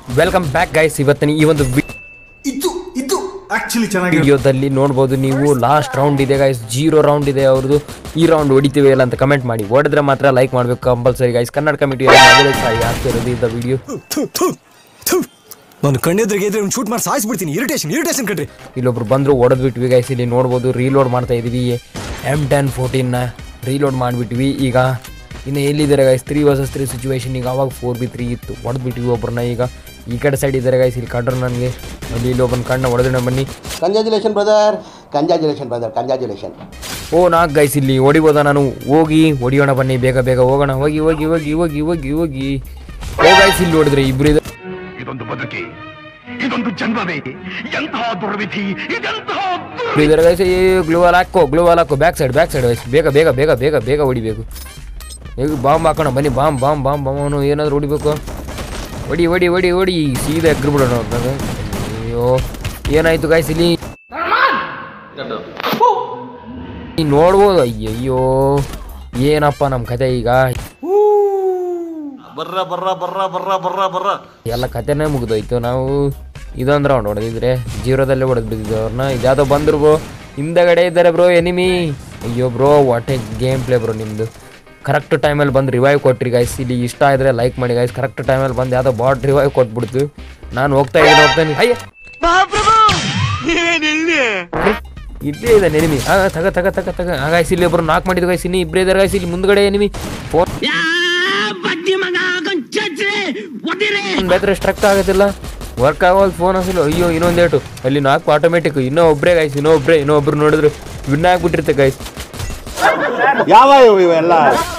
welcome back guys ಇವತ್ತಿನ ಈ ಒಂದು ಇದು ಇದು ಆಕ್ಚುಲಿ ಚೆನ್ನಾಗಿ ವಿಡಿಯೋದಲ್ಲಿ ನೋಡ್ಬೋದು ನೀವು ಲಾಸ್ಟ್ ರೌಂಡ್ ಇದೆ ಗೈಸ್ ಜೀರೋ ರೌಂಡ್ ಇದೆ ಅವ್ರದ್ದು ಈ ರೌಂಡ್ ಹೊಡಿತೀವಿ ಇಲ್ಲ ಅಂತ ಕಮೆಂಟ್ ಮಾಡಿ ಹೊಡೆದ್ರೆ ಮಾತ್ರ ಲೈಕ್ ಮಾಡಬೇಕು ಕಂಪಲ್ಸರಿ ಗೈಸ್ ಕನ್ನಡ ಕಮಿಟಿ ಆಗ್ತಿರೋದು ಇದ್ದ ವಿಡಿಯೋ ನಾನು ಕಣ್ಣೆದ್ರಿಗೆ ಇದ್ರೆ ಶೂಟ್ ಮಾಡಿ ಸಾಯಿಸ್ಬಿಡ್ತೀನಿ ಇರಿಟೇಷನ್ ಇರಿಟೇಷನ್ ಕಣ್ರಿ ಇಲ್ಲೊಬ್ರು ಬಂದರು ಹೊಡೆದ್ಬಿಟ್ವಿ ಗೈಸ್ ಇಲ್ಲಿ ನೋಡ್ಬೋದು ರೀಲೋಡ್ ಮಾಡ್ತಾ ಇದೀವಿ ಎಮ್ ಟೆನ್ ಫೋರ್ಟೀನ್ನ ರೀಲೋಡ್ ಮಾಡಿಬಿಟ್ವಿ ಈಗ ಇನ್ನು ಎಲ್ಲಿದ್ದಾರೆ guys three versus three situation ಈಗ ಅವಾಗ ಫೋರ್ ಬಿ ತ್ರೀ ಇತ್ತು ಹೊಡೆದ್ಬಿಟ್ವಿ ಒಬ್ಬರನ್ನ ಈಗ ಈ ಕಡೆ ಸೈಡ್ ಇದ್ದಾರೆ ಗೈಸ್ ಇಲ್ಲಿ ಕಂಡ್ರು ನನಗೆ ಅಲ್ಲಿ ಇಲ್ಲಿ ಒಬ್ಬನ ಕಣ್ಣ ಹೊಡೆದ್ರೆ ಬನ್ನಿ congratulation brother congratulation brother congratulation ಓ ನಾಲ್ಕು ಗೈಸ್ ಇಲ್ಲಿ ಹೊಡಿಬೋದ ನಾನು ಹೋಗಿ ಹೊಡಿಯೋಣ ಬನ್ನಿ ಬೇಗ ಬೇಗ ಹೋಗೋಣ ಹೋಗಿ ಹೋಗಿ ಹೋಗಿ ಹೋಗಿ ಹೋಗಿ ಹೋಗಿ ಓ ಗೈಸ್ ಇಲ್ಲಿ ಹೊಡಿದ್ರೆ ಇಬ್ರು ಇದೆ ಇದೊಂದು ಬದುಕಿ ಇದೊಂದು ಜನ್ಮವೇ ಎಂತಹ ದುರ್ವಿಧಿ ಇದೆಂತಹ ದುರ್ ಇದ್ದಾರೆ ಗೈಸ್ ಗ್ಲೂವಲ್ ಹಾಕೋ ಗ್ಲೂವಲ್ ಹಾಕೋ back side back side guys ಬೇಗ ಬೇಗ ಬೇಗ ಬೇಗ ಬೇಗ ಹೊಡಿಬೇಕು ಈಗ ಬಾಂಬ್ ಹಾಕೋಣ ಬನ್ನಿ ಬಾಂಬ್ ಬಾಂಬ್ ಬಾಂಬ್ ಬಾಂಬ್ ಅವನು ಏನಾದ್ರು ಹೊಡಿಬೇಕು ಹೊಡಿ ಹೊಡಿ ಹೊಡಿ ಹೊಡಿ ಸೀದಾ ಎಗ್ರಿಬಿಡೋಣ ಅವ್ರನ್ನ ಅಯ್ಯೋ ಏನಾಯ್ತು ಗೈಸ್ ಇಲ್ಲಿ ಈ ನೋಡ್ಬೋದು ಅಯ್ಯಯ್ಯೋ ಏನಪ್ಪ ನಮ್ಮ ಕತೆ ಈಗ ಬರ್ರ ಬರ್ರ ಬರ್ರ ಬರ್ರ ಬರ್ರ ಬರ್ರ ಎಲ್ಲ ಕತೆನೇ ಮುಗಿದೋಯ್ತು ನಾವು ಇದೊಂದು ರೌಂಡ್ ಹೊಡೆದಿದ್ರೆ ಜೀರೋದಲ್ಲೇ ಹೊಡೆದು ಬಿದ್ದಿದ್ದು ಅವ್ರನ್ನ ಇದ್ಯಾವುದೋ ಬಂದ್ರು ಬ್ರೋ ಹಿಂದಗಡೆ ಇದ್ದಾರೆ ಬ್ರೋ ಎನಿಮಿ ಅಯ್ಯೋ bro what a game play bro ನಿಮ್ಮದು ಕರೆಕ್ಟ್ ಟೈಮಲ್ಲಿ ಬಂದು ರಿವೈವ್ ಕೊಟ್ರಿ ಗೈಸ್ ಇಲ್ಲಿ ಇಷ್ಟ ಇದ್ರೆ ಲೈಕ್ ಮಾಡಿ ಗೈಸ್ ಕರೆಕ್ಟ್ ಟೈಮಲ್ಲಿ ಬಂದು ಯಾವುದೋ ಬಾಟ್ ರಿವೈವ್ ಕೊಟ್ಬಿಡ್ತು ನಾನು ಹೋಗ್ತಾ ಇದ್ದೀನಿ ಹೋಗ್ತಾನೆ ಅಯ್ಯ ಇಲ್ಲೇ ಇದೆ ಎನಿಮಿ ಆ ತಗ ತಗ ತಗ ತಗ ಹಾಗಾಯ್ಸಿ ಇಲ್ಲಿ ಒಬ್ರು ನಾಕ್ ಮಾಡಿದ್ರು ಗೈಸ್ ಇನ್ನು ಇಬ್ಬರೇ ಇದ್ದಾರೆ ಗೈಸ್ ಇಲ್ಲಿ ಮುಂದ್ಗಡೆ ಎನಿಮಿ ಫೋನ್ ಬೇರೆ ಸ್ಟ್ರಕ್ ಆಗೋದಿಲ್ಲ ವರ್ಕ್ ಆಗೋದು ಫೋನ್ ಅಸಲು ಅಯ್ಯೋ ಇನ್ನೊಂದು ಏಟು ಅಲ್ಲಿ ನಾಲ್ಕು ಆಟೋಮೆಟಿಕ್ ಇನ್ನೂ ಒಬ್ಬರೇ ಗೈಸ್ ಇನ್ನೂ ಒಬ್ಬರೇ ಇನ್ನೂ ಒಬ್ರು ನೋಡಿದ್ರು ವಿನ್ ಆಗ್ಬಿಟ್ಟಿರುತ್ತೆ ಗೈಸ್ ಯಾವ ಇವೆಲ್ಲ